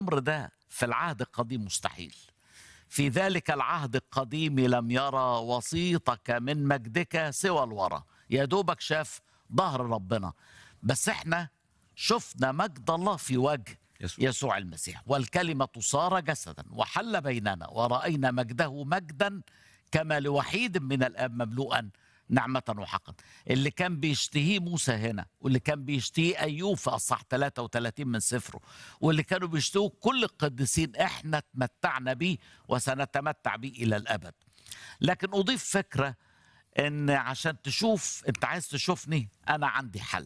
الأمر ده في العهد القديم مستحيل في ذلك العهد القديم لم يرى وسيطك من مجدك سوى الورى يا دوبك شاف ظهر ربنا بس احنا شفنا مجد الله في وجه يسوع. يسوع المسيح والكلمة صار جسدا وحل بيننا ورأينا مجده مجدا كما لوحيد من الآب مملوءا نعمة وحقا اللي كان بيشتهيه موسى هنا واللي كان بيشتهيه أيوب في أصح 33 من سفره واللي كانوا بيشتهوه كل القديسين احنا تمتعنا به وسنتمتع به إلى الأبد لكن أضيف فكرة ان عشان تشوف انت عايز تشوفني انا عندي حل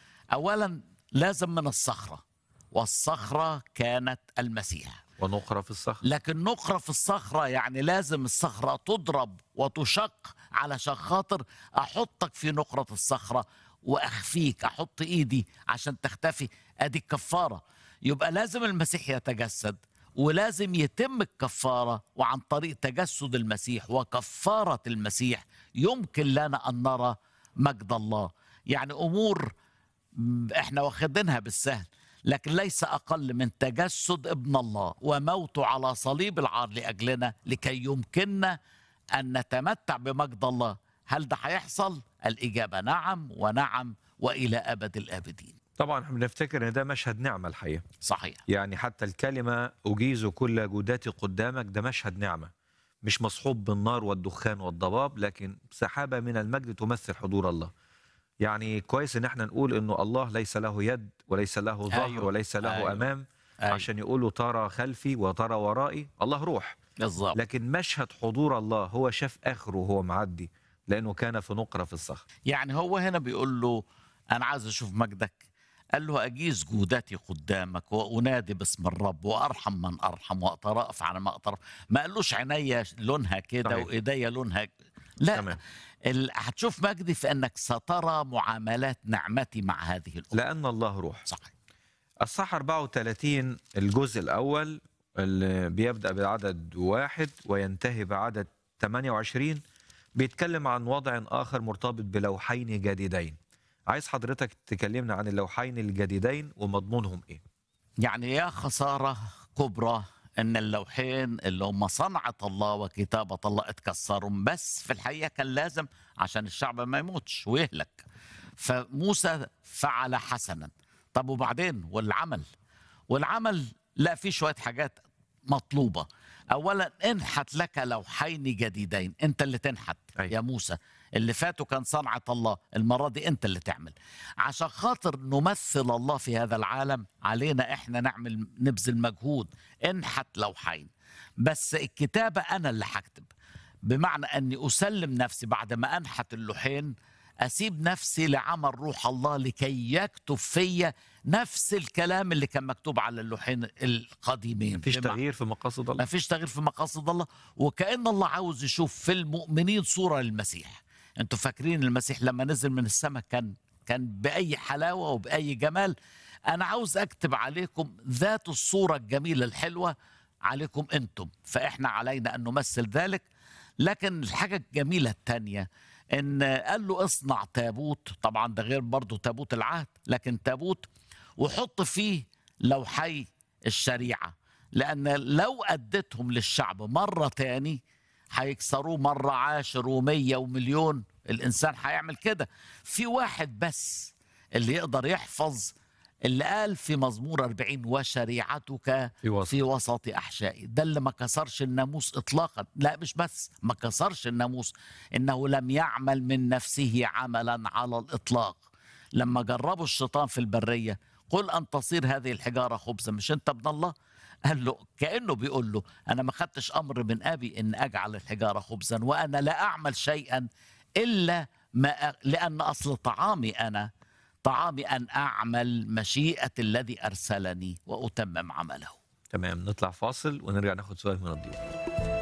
اولا لازم من الصخره والصخره كانت المسيح ونقرة في الصخر لكن نقرة في الصخرة يعني لازم الصخرة تضرب وتشق علشان خاطر أحطك في نقرة الصخرة وأخفيك أحط إيدي عشان تختفي أدي الكفارة يبقى لازم المسيح يتجسد ولازم يتم الكفارة وعن طريق تجسد المسيح وكفارة المسيح يمكن لنا أن نرى مجد الله يعني أمور م- احنا واخدينها بالسهل لكن ليس اقل من تجسد ابن الله وموته على صليب العار لاجلنا لكي يمكننا ان نتمتع بمجد الله هل ده هيحصل الاجابه نعم ونعم والى ابد الابدين طبعا احنا بنفتكر ان ده مشهد نعمة الحقيقة صحيح يعني حتى الكلمة أجيز كل جوداتي قدامك ده مشهد نعمة مش مصحوب بالنار والدخان والضباب لكن سحابة من المجد تمثل حضور الله يعني كويس ان احنا نقول انه الله ليس له يد وليس له ظهر أيوة. وليس له أيوة. امام أيوة. عشان يقولوا ترى خلفي وترى ورائي الله روح بالظبط لكن مشهد حضور الله هو شاف اخره وهو معدي لانه كان في نقرة في الصخر يعني هو هنا بيقول له انا عايز اشوف مجدك قال له اجيز جودتي قدامك وانادي باسم الرب وارحم من ارحم واترأف على ما اترأف ما قالوش عينيا لونها كده صحيح. وايديا لونها لا تمام ال- هتشوف مجدي في انك سترى معاملات نعمتي مع هذه الامه لان الله روح صحيح الصح 34 الجزء الأول اللي بيبدأ بعدد واحد وينتهي بعدد 28 بيتكلم عن وضع آخر مرتبط بلوحين جديدين عايز حضرتك تكلمنا عن اللوحين الجديدين ومضمونهم إيه يعني يا خساره كبرى ان اللوحين اللي هم صنعه الله وكتابه الله اتكسروا بس في الحقيقه كان لازم عشان الشعب ما يموتش ويهلك فموسى فعل حسنا طب وبعدين والعمل والعمل لا في شويه حاجات مطلوبه اولا انحت لك لوحين جديدين انت اللي تنحت أيوة. يا موسى اللي فاتوا كان صنعة الله المرة دي انت اللي تعمل عشان خاطر نمثل الله في هذا العالم علينا احنا نعمل نبذل مجهود انحت لوحين بس الكتابة انا اللي هكتب بمعنى اني اسلم نفسي بعد ما انحت اللوحين اسيب نفسي لعمل روح الله لكي يكتب فيا نفس الكلام اللي كان مكتوب على اللوحين القديمين مفيش بمعنى- تغيير في مقاصد ما الله فيش تغيير في مقاصد الله وكأن الله عاوز يشوف في المؤمنين صورة للمسيح انتوا فاكرين المسيح لما نزل من السماء كان كان بأي حلاوة وبأي جمال أنا عاوز أكتب عليكم ذات الصورة الجميلة الحلوة عليكم أنتم فإحنا علينا أن نمثل ذلك لكن الحاجة الجميلة التانية ان قال له اصنع تابوت طبعا ده غير برضه تابوت العهد لكن تابوت وحط فيه لوحي الشريعة لأن لو أديتهم للشعب مرة تاني هيكسروه مرة عاشر ومية ومليون الإنسان هيعمل كده في واحد بس اللي يقدر يحفظ اللي قال في مزمور 40 وشريعتك في وسط. في وسط أحشائي ده اللي ما كسرش الناموس إطلاقا لا مش بس ما كسرش الناموس إنه لم يعمل من نفسه عملا على الإطلاق لما جربوا الشيطان في البرية قل أن تصير هذه الحجارة خبزا مش أنت ابن الله قال له كأنه بيقول له أنا ما خدتش أمر من أبي أن أجعل الحجارة خبزا وأنا لا أعمل شيئا إلا ما أ... لأن أصل طعامي أنا طعامي أن أعمل مشيئة الذي أرسلني وأتمم عمله تمام نطلع فاصل ونرجع ناخد سؤال من الضيوف